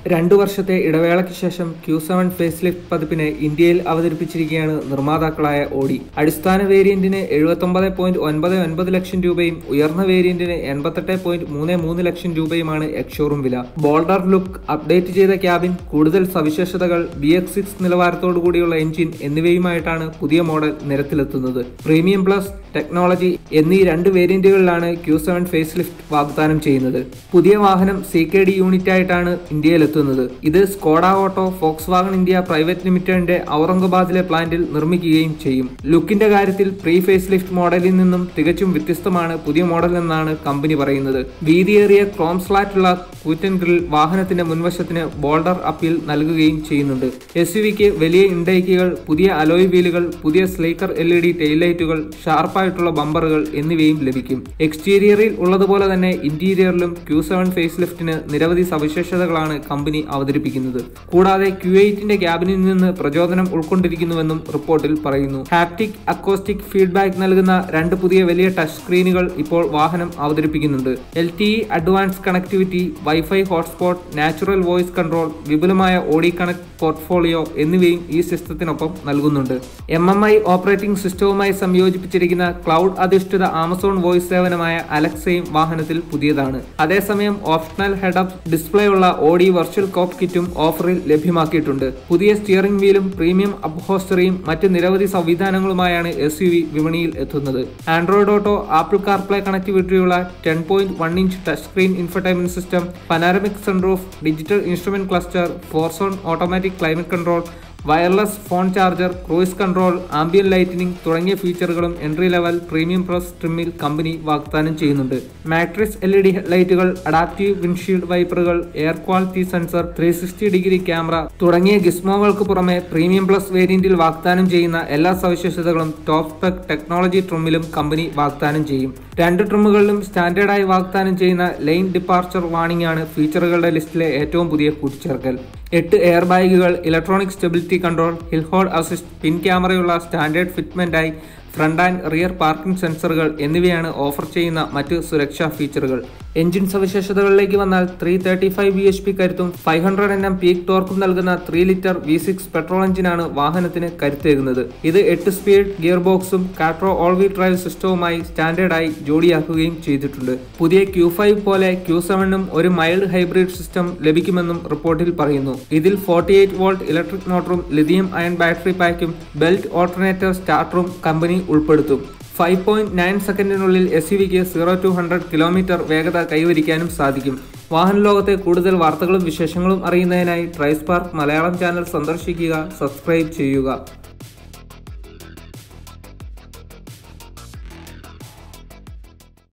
രണ്ടു വർഷത്തെ ഇടവേളയ്ക്ക് ശേഷം ക്യൂ സെവൻ ഫേസ് ലിഫ്റ്റ് പതിപ്പിനെ ഇന്ത്യയിൽ അവതരിപ്പിച്ചിരിക്കുകയാണ് നിർമ്മാതാക്കളായ ഓഡി അടിസ്ഥാന വേരിയന്റിന് എഴുപത്തൊമ്പത് പോയിന്റ് ഒൻപത് ഒൻപത് ലക്ഷം രൂപയും ഉയർന്ന വേരിയന്റിന് എൺപത്തെട്ട് പോയിന്റ് മൂന്ന് മൂന്ന് ലക്ഷം രൂപയുമാണ് എക്സ്ഷോറൂം വില ബോൾഡർ ലുക്ക് അപ്ഡേറ്റ് ചെയ്ത ക്യാബിൻ കൂടുതൽ സവിശേഷതകൾ ബി എക്സ് സിക്സ് നിലവാരത്തോടു കൂടിയുള്ള എഞ്ചിൻ എന്നിവയുമായിട്ടാണ് പുതിയ മോഡൽ നിരത്തിലെത്തുന്നത് പ്രീമിയം പ്ലസ് ടെക്നോളജി എന്നീ രണ്ട് വേരിയന്റുകളിലാണ് ക്യൂ സെവൻ ഫേസ് ലിഫ്റ്റ് വാഗ്ദാനം ചെയ്യുന്നത് പുതിയ വാഹനം സി കെ ഡി യൂണിറ്റ് ആയിട്ടാണ് ഇന്ത്യയിലെത്തുന്നത് ഇത് Skoda auto Volkswagen India private ലിമിറ്റഡിന്റെ ഔറംഗാബാദിലെ പ്ലാന്റിൽ നിർമ്മിക്കുകയും ചെയ്യും ലുക്കിന്റെ കാര്യത്തിൽ പ്രീ ഫേസ് ലിഫ്റ്റ് മോഡലിൽ നിന്നും തികച്ചും വ്യത്യസ്തമാണ് പുതിയ മോഡൽ എന്നാണ് കമ്പനി പറയുന്നത് വീതിയേറിയ ക്രോം സ്ലാറ്റുള്ള കൂറ്റൻ ഗ്രിൽ വാഹനത്തിന്റെ മുൻവശത്തിന് ബോൾഡർ അപ്പീൽ നൽകുകയും ചെയ്യുന്നുണ്ട് എസ് യുവിക്ക് വലിയ ഇൻടേക്കുകൾ പുതിയ അലോയ് വീലുകൾ പുതിയ സ്ലീക്കർ എൽ ഇ ഡി ടെയിലൈറ്റുകൾ ഷാർപ്പായിട്ടുള്ള ബമ്പറുകൾ എന്നിവയും ലഭിക്കും എക്സ്റ്റീരിയറിൽ ഉള്ളതുപോലെ തന്നെ ഇന്റീരിയറിലും ക്യൂ സെവൻ ഫേസ് ലിഫ്റ്റിന് നിരവധി സവിശേഷതകളാണ് കമ്പനി അവതരിപ്പിക്കുന്നത് കൂടാതെ ക്യൂ എയ്റ്റിന്റെ ക്യാബിനിൽ നിന്ന് പ്രചോദനം ഉൾക്കൊണ്ടിരിക്കുന്നുവെന്നും റിപ്പോർട്ടിൽ പറയുന്നു ഹാപ്റ്റിക് അക്കോസ്റ്റിക് ഫീഡ്ബാക്ക് നൽകുന്ന രണ്ട് പുതിയ വലിയ ടച്ച് സ്ക്രീനുകൾ ഇപ്പോൾ വാഹനം അവതരിപ്പിക്കുന്നുണ്ട് L T E advance connectivity wifi hotspot natural voice control വിപുലമായ ഓഡി കണക്ട് പോർട്ട്ഫോളിയോ എന്നിവയും ഈ സിസ്റ്റത്തിനൊപ്പം നൽകുന്നുണ്ട് എം എം ഐ ഓപ്പറേറ്റിംഗ് സിസ്റ്റവുമായി സംയോജിപ്പിച്ചിരിക്കുന്ന ക്ലൗഡ് അധിഷ്ഠിത ആമസോൺ വോയിസ് സേവനമായ അലക്സയും വാഹനത്തിൽ പുതിയതാണ് അതേസമയം ഓപ്ഷണൽ ഹെഡപ്പ് ഡിസ്പ്ലേ ഉള്ള ഓഡി വെർച്വൽ കോപ്പ് കിറ്റും ഓഫറിൽ ലഭ്യമാക്കിയിട്ടുണ്ട് പുതിയ സ്റ്റിയറിംഗ് വീലും പ്രീമിയം അപ്ഹോസ്റ്ററിയും മറ്റ് നിരവധി സംവിധാനങ്ങളുമായാണ് എസ് യു വി വിപണിയിൽ എത്തുന്നത് ആൻഡ്രോയിഡ് ഓട്ടോ ആപ്പിൾ കാർപ്ലേ കണക്ടിവിറ്റിയുള്ള ten point one inch touch screen infotainment system panoramic sunroof digital instrument cluster four zone automatic climate control wireless phone charger cruise control ambient lightning തുടങ്ങിയ ഫീച്ചറുകളും entry level premium plus ട്രിമ്മിൽ company വാഗ്ദാനം ചെയ്യുന്നുണ്ട് matrix L E D ലൈറ്റുകൾ adaptive windshield വൈപ്പറുകൾ air quality sensor three sixty degree camera തുടങ്ങിയ ഗിസ്മോകൾക്ക് പുറമെ പ്രീമിയം പ്ലസ് വേരിയന്റിൽ വാഗ്ദാനം ചെയ്യുന്ന എല്ലാ സവിശേഷതകളും ടോപ്പ് സ്പെക് ടെക്നോളജി ട്രിമ്മിലും കമ്പനി വാഗ്ദാനം ചെയ്യും രണ്ട് ട്രിമ്മുകളിലും സ്റ്റാൻഡേർഡായി വാഗ്ദാനം ചെയ്യുന്ന ലൈൻ ഡിപ്പാർച്ചർ വാണിംഗ് ആണ് ഫീച്ചറുകളുടെ ലിസ്റ്റിലെ ഏറ്റവും പുതിയ കൂട്ടിച്ചേർക്കൽ എട്ട് എയർ ബാഗുകൾ electronic stability control hill hold assist പിൻ ക്യാമറയുള്ള സ്റ്റാൻഡേർഡ് ഫിറ്റ്മെന്റായി ഫ്രണ്ട് ആൻഡ് റിയർ പാർക്കിംഗ് സെൻസറുകൾ എന്നിവയാണ് ഓഫർ ചെയ്യുന്ന മറ്റ് സുരക്ഷാ ഫീച്ചറുകൾ എഞ്ചിൻ സവിശേഷതകളിലേക്ക് വന്നാൽ three thirty five B H P കരുത്തും five hundred N M peak ടോർക്കും നൽകുന്ന three litre V six petrol എഞ്ചിനാണ് വാഹനത്തിന് കരുത്തേകുന്നത് ഇത് എട്ട് സ്പീഡ് ഗിയർ ബോക്സും കാട്രോ ഓൾ വീൽ ഡ്രൈവ് സിസ്റ്റവുമായി സ്റ്റാൻഡേർഡായി ജോഡിയാക്കുകയും ചെയ്തിട്ടുണ്ട് പുതിയ ക്യൂ ഫൈവ് പോലെ ക്യൂ സെവനും ഒരു മൈൽഡ് ഹൈബ്രിഡ് സിസ്റ്റം ലഭിക്കുമെന്നും റിപ്പോർട്ടിൽ പറയുന്നു ഇതിൽ ഫോർട്ടി എയ്റ്റ് വോൾട്ട് ഇലക്ട്രിക് മോട്ടറും ലിഥിയം അയൺ ബാറ്ററി പാക്കും ബെൽറ്റ് ഓൾട്ടർനേറ്റർ സ്റ്റാർട്ടറും കമ്പനി ഉൾപ്പെടുത്തും ഫൈവ് പോയിന്റ് നയൻ സെക്കൻഡിനുള്ളിൽ എസ് യു വിക്ക് സീറോ ടു ഹൺഡ്രഡ് കിലോമീറ്റർ വേഗത കൈവരിക്കാനും സാധിക്കും വാഹന ലോകത്തെ കൂടുതൽ വാർത്തകളും വിശേഷങ്ങളും അറിയുന്നതിനായി ട്രൈസ്പാർക്ക് മലയാളം ചാനൽ സന്ദർശിക്കുക സബ്സ്ക്രൈബ് ചെയ്യുക